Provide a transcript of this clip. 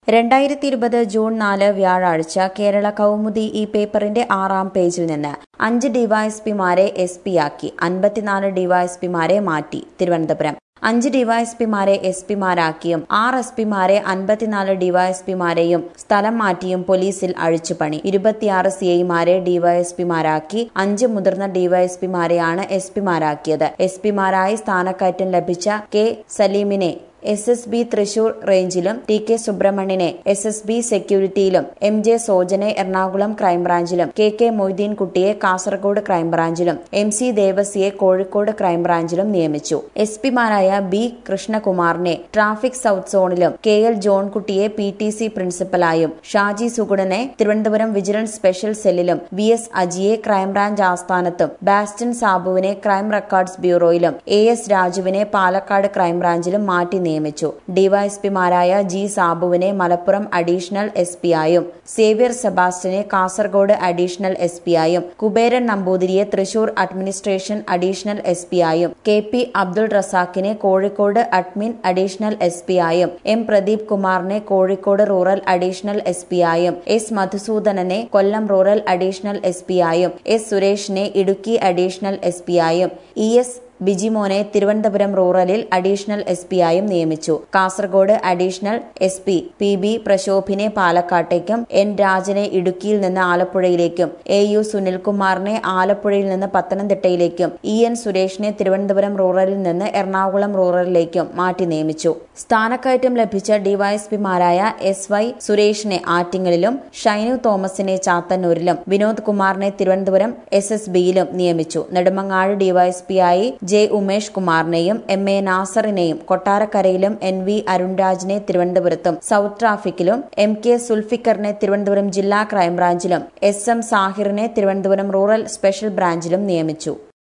രണ്ടായിരത്തി ഇരുപത് ജൂൺ നാല് വ്യാഴാഴ്ച കേരള കൗമുദി ഈ പേപ്പറിന്റെ ആറാം പേജിൽ നിന്ന് അഞ്ച് ഡിവൈഎസ്പിമാരെ എസ് പിയാക്കി അൻപത്തിനാല് ഡിവൈഎസ്പിമാരെ മാറ്റി തിരുവനന്തപുരം അഞ്ച് ഡിവൈഎസ്പിമാരെ എസ് പിമാരാക്കിയും ആറ് എസ് പിമാരെ അൻപത്തിനാല് ഡിവൈഎസ്പിമാരെയും സ്ഥലം മാറ്റിയും പോലീസിൽ അഴിച്ചുപണി ഇരുപത്തിയാറ് സി ഐമാരെ ഡിവൈഎസ്പിമാരാക്കി അഞ്ച് മുതിർന്ന ഡിവൈഎസ്പിമാരെയാണ് എസ് പിമാരാക്കിയത് എസ് പിമാരായി സ്ഥാനക്കയറ്റം ലഭിച്ച കെ സലീമിനെ എസ് എസ് ബി തൃശൂർ റേഞ്ചിലും ടി കെ സുബ്രഹ്മണ്യനെ എസ് എസ് ബി സെക്യൂരിറ്റിയിലും എം ജെ സോജനെ എറണാകുളം ക്രൈംബ്രാഞ്ചിലും കെ കെ മൊയ്തീൻ കുട്ടിയെ കാസർഗോഡ് ക്രൈംബ്രാഞ്ചിലും എം സി ദേവസിയെ കോഴിക്കോട് ക്രൈംബ്രാഞ്ചിലും നിയമിച്ചു എസ് പിമാരായ ബി കൃഷ്ണകുമാറിനെ ട്രാഫിക് സൌത്ത് സോണിലും കെ എൽ ജോൺകുട്ടിയെ പി ടി സി പ്രിൻസിപ്പലായും ഷാജി സുഗുണനെ തിരുവനന്തപുരം വിജിലൻസ് സ്പെഷ്യൽ സെല്ലിലും വി എസ് അജിയെ ക്രൈംബ്രാഞ്ച് ആസ്ഥാനത്തും ബാസ്റ്റൻ സാബുവിനെ ക്രൈം റെക്കോർഡ്സ് ബ്യൂറോയിലും എ എസ് രാജുവിനെ പാലക്കാട് ക്രൈംബ്രാഞ്ചിലും മാറ്റി നിയമിച്ചു ഡിവൈഎസ്പിമാരായ ജി സാബുവിനെ മലപ്പുറം അഡീഷണൽ എസ് പിയായും സേവ്യർ സെബാസ്റ്റ്യനെ കാസർഗോഡ് അഡീഷണൽ എസ് പിയായും കുബേരൻ നമ്പൂതിരിയെ തൃശൂർ അഡ്മിനിസ്ട്രേഷൻ അഡീഷണൽ എസ് പിയായും കെ പി അബ്ദുൾ റസാഖിനെ കോഴിക്കോട് അഡ്മിൻ അഡീഷണൽ എസ് പിയായും എം പ്രദീപ് കുമാറിനെ കോഴിക്കോട് റൂറൽ അഡീഷണൽ എസ് പിയായും എസ് മധുസൂദനനെ കൊല്ലം റൂറൽ അഡീഷണൽ എസ് പിയായും എസ് സുരേഷിനെ ഇടുക്കി അഡീഷണൽ എസ് പിയായും ഇ എസ് ബിജിമോനെ തിരുവനന്തപുരം റൂറലിൽ അഡീഷണൽ എസ് പിയായും നിയമിച്ചു Kasaragod additional S P P B പ്രശോഭിനെ പാലക്കാട്ടേക്കും എൻ രാജനെ ഇടുക്കിയിൽ നിന്ന് ആലപ്പുഴയിലേക്കും എ യു സുനിൽകുമാറിനെ ആലപ്പുഴയിൽ നിന്ന് പത്തനംതിട്ടയിലേക്കും ഇ എൻ സുരേഷിനെ തിരുവനന്തപുരം റൂറലിൽ നിന്ന് എറണാകുളം റൂറലിലേക്കും മാറ്റി നിയമിച്ചു സ്ഥാനക്കയറ്റം ലഭിച്ച ഡിവൈഎസ്പിമാരായ എസ് വൈ സുരേഷിനെ ആറ്റിങ്ങലിലും ഷൈനു തോമസിനെ ചാത്തന്നൂരിലും വിനോദ് കുമാറിനെ തിരുവനന്തപുരം എസ് എസ് ബിയിലും നിയമിച്ചു നെടുമങ്ങാട് ഡിവൈഎസ്പിയായി ജെ ഉമേഷ് കുമാറിനെയും എം എ നാസറിനെയും കൊട്ടാരക്കരയിലും എൻ വി അരുൺരാജിനെ തിരുവനന്തപുരത്തും സൌത്ത് ട്രാഫിക്കിലും എം കെ സുൽഫിക്കറിനെ തിരുവനന്തപുരം ജില്ലാ ക്രൈംബ്രാഞ്ചിലും എസ് എം സാഹിറിനെ തിരുവനന്തപുരം റൂറൽ സ്പെഷ്യൽ ബ്രാഞ്ചിലും നിയമിച്ചു